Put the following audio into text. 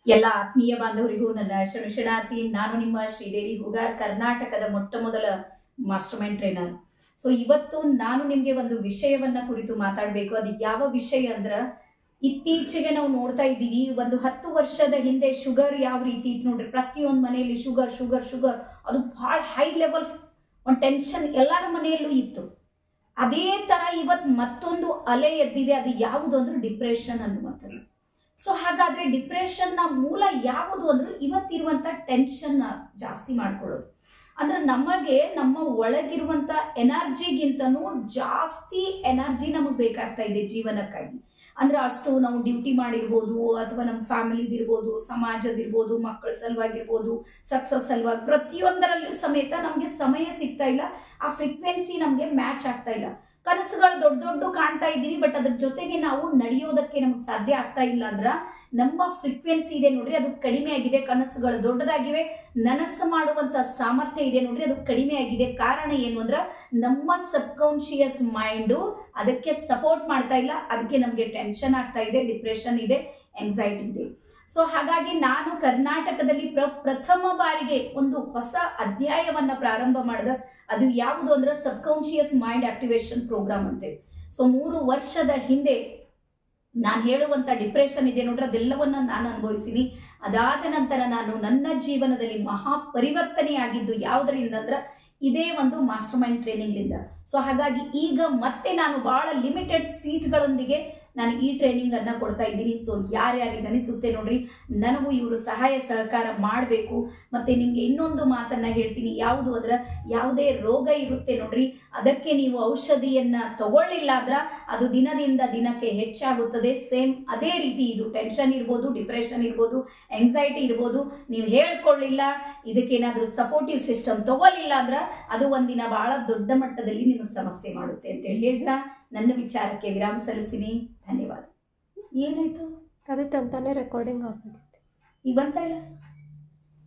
ಎಲ್ಲ ಆತ್ಮೀಯ ಬಾಂಧವರಿಗೂ ನನ್ನ ಶರಣಾರ್ಥಿ ನಾನು ನಿಮ್ಮ ಶ್ರೀದೇವಿ ಹುಗಾರ್ ಕರ್ನಾಟಕದ ಮೊಟ್ಟ ಮೊದಲ ಮಾಸ್ಟರ್ ಮೈಂಡ್ ಟ್ರೈನರ್ ಸೊ ಇವತ್ತು ನಾನು ನಿಮಗೆ ಒಂದು ವಿಷಯವನ್ನ ಕುರಿತು ಮಾತಾಡಬೇಕು ಅದು ಯಾವ ವಿಷಯ ಅಂದ್ರ ಇತ್ತೀಚೆಗೆ ನಾವು ನೋಡ್ತಾ ಇದ್ದೀವಿ ಒಂದು ಹತ್ತು ವರ್ಷದ ಹಿಂದೆ ಶುಗರ್ ಯಾವ ರೀತಿ ಇತ್ತು ನೋಡ್ರಿ ಪ್ರತಿಯೊಂದು ಮನೆಯಲ್ಲಿ ಶುಗರ್ ಶುಗರ್ ಶುಗರ್ ಅದು ಬಹಳ ಹೈ ಲೆವೆಲ್ ಒಂದು ಟೆನ್ಷನ್ ಎಲ್ಲರ ಮನೆಯಲ್ಲೂ ಇತ್ತು ಅದೇ ತರ ಇವತ್ತು ಮತ್ತೊಂದು ಅಲೆ ಎದ್ದಿದೆ ಅದು ಯಾವುದು ಅಂದ್ರೆ ಡಿಪ್ರೆಷನ್ ಅನ್ನುವಂಥದ್ದು ಸೊ ಹಾಗಾದ್ರೆ ಡಿಪ್ರೆಷನ್ನ ಮೂಲ ಯಾವುದು ಅಂದ್ರೆ ಇವತ್ತಿರುವಂತ ಟೆನ್ಷನ್ ಜಾಸ್ತಿ ಮಾಡ್ಕೊಳ್ಳೋದು ಅಂದ್ರೆ ನಮಗೆ ನಮ್ಮ ಒಳಗಿರುವಂತ ಎನರ್ಜಿಗಿಂತನೂ ಜಾಸ್ತಿ ಎನರ್ಜಿ ನಮಗೆ ಬೇಕಾಗ್ತಾ ಇದೆ ಜೀವನಕ್ಕಾಗಿ ಅಂದ್ರೆ ಅಷ್ಟು ನಾವು ಡ್ಯೂಟಿ ಮಾಡಿರ್ಬೋದು ಅಥವಾ ನಮ್ಮ ಫ್ಯಾಮಿಲಿದಿರ್ಬೋದು ಸಮಾಜದಿರ್ಬೋದು ಮಕ್ಕಳ ಸಲುವಾಗಿರ್ಬೋದು ಸಕ್ಸಸ್ ಸಲುವಾಗಿ ಪ್ರತಿಯೊಂದರಲ್ಲೂ ಸಮೇತ ನಮಗೆ ಸಮಯ ಸಿಗ್ತಾ ಇಲ್ಲ ಆ ಫ್ರೀಕ್ವೆನ್ಸಿ ನಮಗೆ ಮ್ಯಾಚ್ ಆಗ್ತಾ ಇಲ್ಲ ಕನಸುಗಳು ದೊಡ್ಡ ದೊಡ್ಡ ಕಾಣ್ತಾ ಇದ್ದೀವಿ ಬಟ್ ಅದ್ರ ಜೊತೆಗೆ ನಾವು ನಡೆಯೋದಕ್ಕೆ ನಮ್ಗೆ ಸಾಧ್ಯ ಆಗ್ತಾ ಇಲ್ಲ ಅಂದ್ರ ನಮ್ಮ ಫ್ರೀಕ್ವೆನ್ಸಿ ಇದೆ ನೋಡ್ರಿ ಅದು ಕಡಿಮೆ ಆಗಿದೆ ಕನಸುಗಳು ದೊಡ್ಡದಾಗಿವೆ ನನಸು ಮಾಡುವಂತ ಸಾಮರ್ಥ್ಯ ಇದೆ ನೋಡ್ರಿ ಅದು ಕಡಿಮೆ ಆಗಿದೆ ಕಾರಣ ಏನು ಅಂದ್ರ ನಮ್ಮ ಸಬ್ಕಾನ್ಶಿಯಸ್ ಮೈಂಡು ಅದಕ್ಕೆ ಸಪೋರ್ಟ್ ಮಾಡ್ತಾ ಇಲ್ಲ ಅದಕ್ಕೆ ನಮಗೆ ಟೆನ್ಷನ್ ಆಗ್ತಾ ಇದೆ ಡಿಪ್ರೆಷನ್ ಇದೆ ಎಂಗ್ಸೈಟಿ ಇದೆ ಸೊ ಹಾಗಾಗಿ ನಾನು ಕರ್ನಾಟಕದಲ್ಲಿ ಪ್ರ ಪ್ರಥಮ ಬಾರಿಗೆ ಒಂದು ಹೊಸ ಅಧ್ಯಾಯವನ್ನ ಪ್ರಾರಂಭ ಮಾಡಿದ ಅದು ಯಾವುದು ಅಂದ್ರೆ ಸಬ್ಕಾನ್ಶಿಯಸ್ ಮೈಂಡ್ ಆಕ್ಟಿವೇಶನ್ ಪ್ರೋಗ್ರಾಮ್ ಅಂತೆ ಸೊ ಮೂರು ವರ್ಷದ ಹಿಂದೆ ನಾನು ಹೇಳುವಂತ ಡಿಪ್ರೆಷನ್ ಇದೆ ನೋಡ್ರಿ ಅದೆಲ್ಲವನ್ನ ನಾನು ಅನುಭವಿಸಿನಿ ಅದಾದ ನಂತರ ನಾನು ನನ್ನ ಜೀವನದಲ್ಲಿ ಮಹಾ ಪರಿವರ್ತನೆ ಆಗಿದ್ದು ಯಾವುದರಿಂದ ಅಂದ್ರೆ ಇದೇ ಒಂದು ಮಾಸ್ಟರ್ ಮೈಂಡ್ ಟ್ರೈನಿಂಗ್ಲಿಂದ ಸೊ ಹಾಗಾಗಿ ಈಗ ಮತ್ತೆ ನಾನು ಬಹಳ ಲಿಮಿಟೆಡ್ ಸೀಟ್ಗಳೊಂದಿಗೆ ನಾನು ಈ ಟ್ರೈನಿಂಗ್ ಅನ್ನ ಕೊಡ್ತಾ ಇದ್ದೀನಿ ಸೊ ಯಾರ್ಯಾರಿಗೆ ಅನಿಸುತ್ತೆ ನೋಡ್ರಿ ನನಗೂ ಇವರು ಸಹಾಯ ಸಹಕಾರ ಮಾಡಬೇಕು ಮತ್ತೆ ನಿಮ್ಗೆ ಇನ್ನೊಂದು ಮಾತನ್ನ ಹೇಳ್ತೀನಿ ಯಾವುದು ಅಂದ್ರೆ ಯಾವುದೇ ರೋಗ ಇರುತ್ತೆ ನೋಡ್ರಿ ಅದಕ್ಕೆ ನೀವು ಔಷಧಿಯನ್ನ ತಗೊಳ್ಳಿಲ್ಲ ಅಂದ್ರ ಅದು ದಿನದಿಂದ ದಿನಕ್ಕೆ ಹೆಚ್ಚಾಗುತ್ತದೆ ಸೇಮ್ ಅದೇ ರೀತಿ ಇದು ಟೆನ್ಷನ್ ಇರ್ಬೋದು ಡಿಪ್ರೆಷನ್ ಇರ್ಬೋದು ಎಂಗ್ಸೈಟಿ ಇರ್ಬೋದು ನೀವು ಹೇಳ್ಕೊಳ್ಳಿಲ್ಲ ಇದಕ್ಕೇನಾದ್ರೂ ಸಪೋರ್ಟಿವ್ ಸಿಸ್ಟಮ್ ತಗೊಳ್ಳಿಲ್ಲ ಅಂದ್ರ ಅದು ಒಂದಿನ ಬಹಳ ದೊಡ್ಡ ಮಟ್ಟದಲ್ಲಿ ನಿಮಗೆ ಸಮಸ್ಯೆ ಮಾಡುತ್ತೆ ಅಂತ ಹೇಳಿ ಹೇಳ್ತಾ ನನ್ನ ವಿಚಾರಕ್ಕೆ ವಿರಾಮ ಸಲ್ಲಿಸ್ತೀನಿ ಧನ್ಯವಾದ ಏನಾಯ್ತು ಅದೇ ತಂತಾನೆ ರೆಕಾರ್ಡಿಂಗ್ ಆಗ್ಬಿಡುತ್ತೆ ಈಗ ಬಂತಾ ಇಲ್ಲ